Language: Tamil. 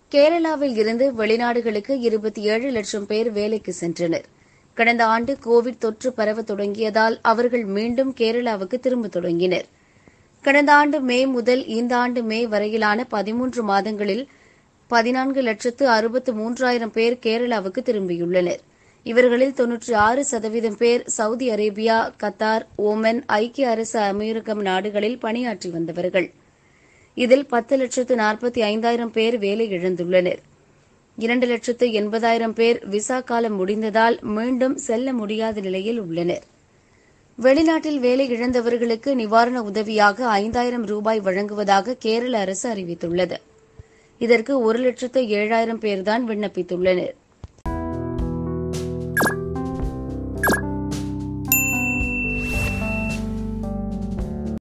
கேரளாவில் இருந்து வெளிநாடுகளுக்கு இருபத்தி ஏழு லட்சம் பேர் வேலைக்கு சென்றனர் கடந்த ஆண்டு கோவிட் தொற்று பரவ தொடங்கியதால் அவர்கள் மீண்டும் கேரளாவுக்கு திரும்ப தொடங்கினர் கடந்த ஆண்டு மே முதல் இந்த ஆண்டு மே வரையிலான பதிமூன்று மாதங்களில் பதினான்கு லட்சத்து அறுபத்து மூன்றாயிரம் பேர் கேரளாவுக்கு திரும்பியுள்ளனர் இவர்களில் தொன்னூற்றி ஆறு சதவீதம் பேர் சவுதி அரேபியா கத்தார் ஓமன் ஐக்கிய அரசு அமீரகம் நாடுகளில் பணியாற்றி வந்தவர்கள் இதில் பத்து லட்சத்து நாற்பத்தி ஐந்தாயிரம் பேர் வேலை இழந்துள்ளனர் இரண்டு லட்சத்து எண்பதாயிரம் பேர் விசா காலம் முடிந்ததால் மீண்டும் செல்ல முடியாத நிலையில் உள்ளனர் வெளிநாட்டில் வேலை இழந்தவர்களுக்கு நிவாரண உதவியாக ஐந்தாயிரம் ரூபாய் வழங்குவதாக கேரள அரசு அறிவித்துள்ளது இதற்கு ஒரு லட்சத்து ஏழாயிரம் பேர்தான் விண்ணப்பித்துள்ளனர்